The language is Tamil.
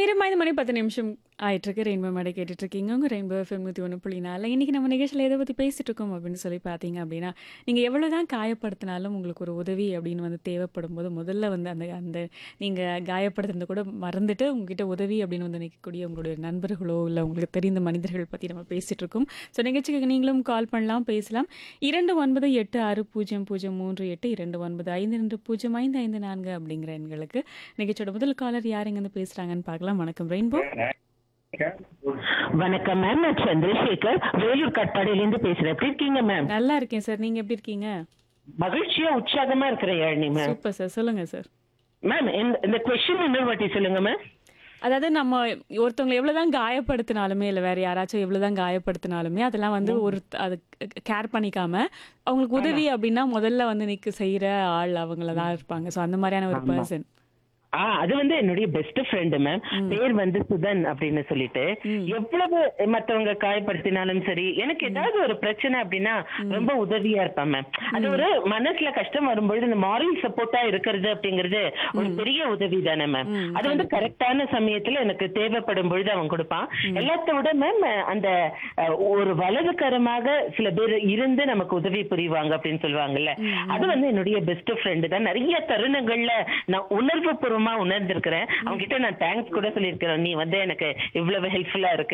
நேரம் ஐந்து மணி பத்து நிமிஷம் ஆயிட்டிருக்கு ரெயின்போ மேடை கேட்டுட்டு இருக்கீங்க உங்கள் ரெயின்போ எஃப்எம் நூற்றி ஒன்று புள்ளி நாலு இன்றைக்கி நம்ம நிகழ்ச்சியில் எதை பற்றி பேசிட்டு இருக்கோம் அப்படின்னு சொல்லி பார்த்தீங்க அப்படின்னா நீங்கள் எவ்வளோ தான் காயப்படுத்தினாலும் உங்களுக்கு ஒரு உதவி அப்படின்னு வந்து தேவைப்படும் போது முதல்ல வந்து அந்த அந்த நீங்கள் காயப்படுத்துறது கூட மறந்துட்டு உங்ககிட்ட உதவி அப்படின்னு வந்து நிற்கக்கூடிய உங்களுடைய நண்பர்களோ இல்லை உங்களுக்கு தெரிந்த மனிதர்கள் பற்றி நம்ம பேசிட்டு இருக்கோம் ஸோ நிகழ்ச்சிக்கு நீங்களும் கால் பண்ணலாம் பேசலாம் இரண்டு ஒன்பது எட்டு ஆறு பூஜ்ஜியம் பூஜ்ஜியம் மூன்று எட்டு இரண்டு ஒன்பது ஐந்து ரெண்டு பூஜ்ஜியம் ஐந்து ஐந்து நான்கு அப்படிங்கிற எண்களுக்கு நிகழ்ச்சியோட முதல் காலர் யார் எங்கேருந்து பேசுகிறாங்கன்னு பார்க்கலாம் வணக்கம் ரெயின்போ வணக்கம் மேம் நான் சந்திரசேகர் வேலூர் கட்பாடியிலேருந்து பேசுறேன் எப்படி இருக்கீங்க மேம் நல்லா இருக்கேன் சார் நீங்க எப்படி இருக்கீங்க மகிழ்ச்சியா உற்சாகமா இருக்கிற யாழினி மேம் சூப்பர் சார் சொல்லுங்க சார் மேம் இந்த இந்த கொஸ்டின் இன்னொரு வாட்டி சொல்லுங்க மேம் அதாவது நம்ம ஒருத்தவங்களை எவ்வளவுதான் காயப்படுத்தினாலுமே இல்லை வேற யாராச்சும் எவ்வளவுதான் காயப்படுத்தினாலுமே அதெல்லாம் வந்து ஒரு அது கேர் பண்ணிக்காம அவங்களுக்கு உதவி அப்படின்னா முதல்ல வந்து நிக்க செய்யற ஆள் அவங்கள தான் இருப்பாங்க ஸோ அந்த மாதிரியான ஒரு பர்சன் ஆ அது வந்து என்னுடைய பெஸ்ட் ஃப்ரெண்டு மேம் பேர் வந்து சுதன் அப்படின்னு சொல்லிட்டு எவ்வளவு மத்தவங்க காயப்படுத்தினாலும் சரி எனக்கு ஏதாவது ஒரு பிரச்சனை அப்படின்னா ரொம்ப உதவியா இருப்பேன் மேம் அது ஒரு மனசுல கஷ்டம் வரும்பொழுது இந்த மாரல் சப்போர்ட்டா இருக்கிறது அப்படிங்கிறது ஒரு பெரிய உதவி தானே மேம் அது வந்து கரெக்டான சமயத்துல எனக்கு தேவைப்படும் பொழுது அவன் கொடுப்பான் எல்லாத்த விட மேம் அந்த அஹ், ஒரு வலதுகரமாக சில பேர் இருந்து நமக்கு உதவி புரிவாங்க அப்படின்னு சொல்லுவாங்கல்ல அது வந்து என்னுடைய பெஸ்ட் ஃப்ரெண்டு தான் நிறைய தருணங்கள்ல நான் உணர்வு பூர்வமா உணர்ந்திருக்கிறேன் அவங்க கிட்ட நான் தேங்க்ஸ் கூட சொல்லியிருக்கிறேன் நீ வந்து எனக்கு இவ்வளவு ஹெல்ப்ஃபுல்லா இருக்கு